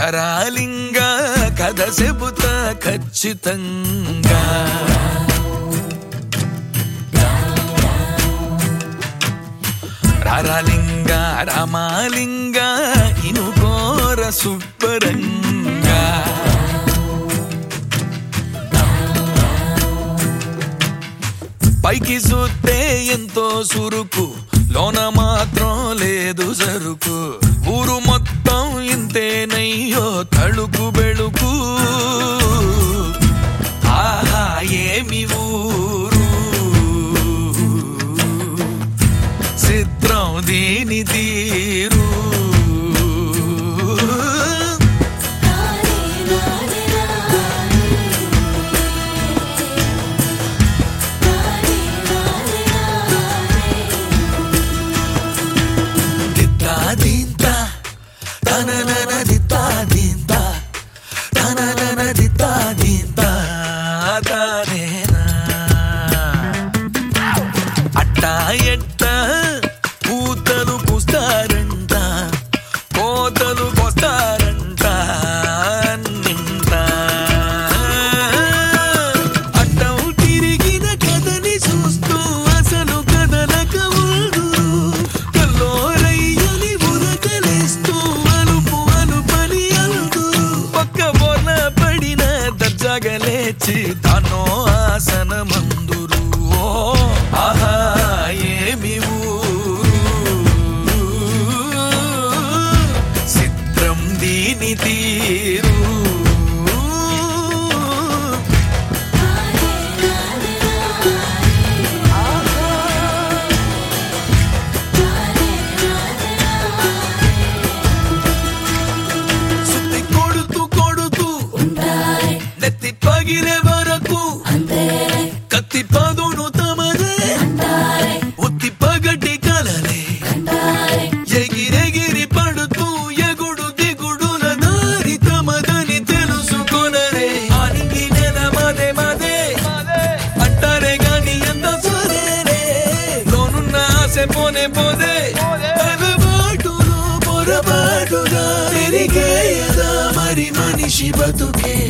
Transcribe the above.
ధరాలింగా కథ చెబుతా ఖచ్చితంగా రారాలింగ రామాలింగ ఇనుకోర సుబ్బరంగా పైకి చూస్తే ఎంతో సురుకు లోన మాత్రం లేదు సరుకు ఊరు మొత్తం ఇంతేనయ్యో తళుకు బెళుకు ఆహా ఏమి ఊరు చిత్రం దీని తీరు దిత్తా దీంతా తననన దిత్తా దీంతా తననన దిత్తా దీంతా తానేనా అట్టా ఎట్ట పూతలు పూస్తారంట కోతలు కోస్తారంట నింట అట్టం తిరిగిన కథని చూస్తూ అసలు కథలక ఉండు కల్లోరయ్యని ఉరకలేస్తూ అలుపు అలుపని అందు పక్క బోర్న పడిన దర్జాగా లేచి తానో ఆసన మందురు ఓ ఆహా ఏమి ఊరు చిత్రం దీని తీరు సుత్తి కొడుతూ కొడుతూ నెత్తి పగిలే వరకు కత్తి పదును తమదే ఉత్తి పగటి కలలే ఎగిరెగిరి పడుతూ ఎగుడు దిగుడుల దారి తమదని తెలుసుకొనరే ఆనింగి నెల మదే మదే అంటారే గాని ఎంత సరేనే లోనున్న ఆశ పోనే పోదే అలవాటులో పొరపాటుగా తిరిగేయదా మరి మనిషి బతుకే